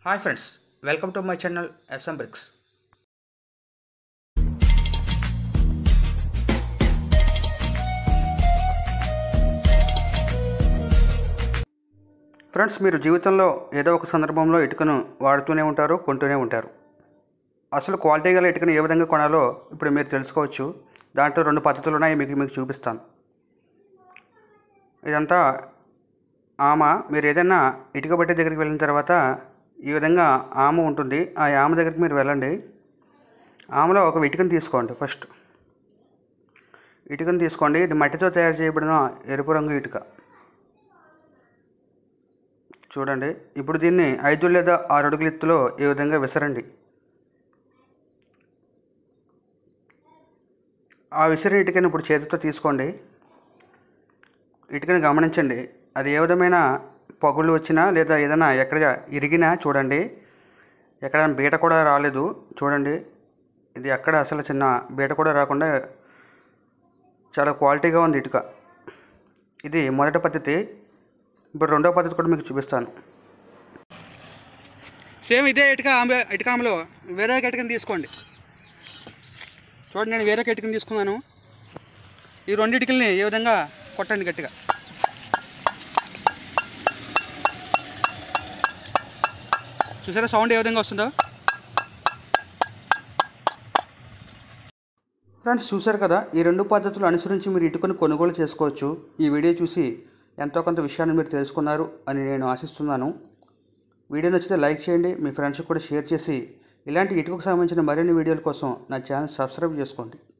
hi friends welcome to my channel SM bricks friends మీరు జీవితంలో ఏదో ఒక సందర్భంలో ఇటుకను వాడుతూనే ఉంటారు కొంటూనే ఉంటారు అసలు క్వాలిటీ గల ఇటుకను ఏ విధంగా కొనాలో ఇప్పుడు మీరు తెలుసుకోవచ్చు దాంట్లో రెండు పద్ధతులు ఉన్నాయి మీకు మీకు చూపిస్తాను ఇదంతా ఆమ మీరు ఏదైనా ఇటుక బట్టి దగ్గరికి వెళ్ళిన తర్వాత ఈ విధంగా ఆమ ఉంటుంది ఆ ఆమ దగ్గరికి మీరు వెళ్ళండి ఆమెలో ఒక ఇటుకను తీసుకోండి ఫస్ట్ ఇటుకను తీసుకోండి ఇది మట్టితో తయారు చేయబడిన ఎరుపు రంగు ఇటుక చూడండి ఇప్పుడు దీన్ని ఐదు లేదా ఆరు అడుగుల ఎత్తులో ఈ విధంగా విసరండి ఆ విసిరిన ఇటుకని ఇప్పుడు చేతితో తీసుకోండి ఇటుకని గమనించండి అది ఏ విధమైన పగుళ్ళు వచ్చినా లేదా ఏదైనా ఎక్కడ ఇరిగినా చూడండి ఎక్కడ బీట కూడా రాలేదు చూడండి ఇది ఎక్కడ అసలు చిన్న బీట కూడా రాకుండా చాలా క్వాలిటీగా ఉంది ఇటుక ఇది మొదటి పద్ధతి ఇప్పుడు రెండో పద్ధతి కూడా మీకు చూపిస్తాను సేమ్ ఇదే ఇటుక ఆమె ఇటుక ఆమెలో వేరే ఇటుకని తీసుకోండి చూడండి నేను వేరే ఇటుకని తీసుకున్నాను ఈ రెండు ఇటుకల్ని ఏ విధంగా కొట్టండి గట్టిగా చూసారా సౌండ్ ఏ విధంగా వస్తుందో ఫ్రెండ్స్ చూశారు కదా ఈ రెండు పద్ధతులు అనుసరించి మీరు ఇటుకను కొనుగోలు చేసుకోవచ్చు ఈ వీడియో చూసి ఎంతో కొంత విషయాన్ని మీరు తెలుసుకున్నారు అని నేను ఆశిస్తున్నాను వీడియో నచ్చితే లైక్ చేయండి మీ ఫ్రెండ్స్కి కూడా షేర్ చేసి ఇలాంటి ఇటుకకు సంబంధించిన మరిన్ని వీడియోల కోసం నా ఛానల్ సబ్స్క్రైబ్ చేసుకోండి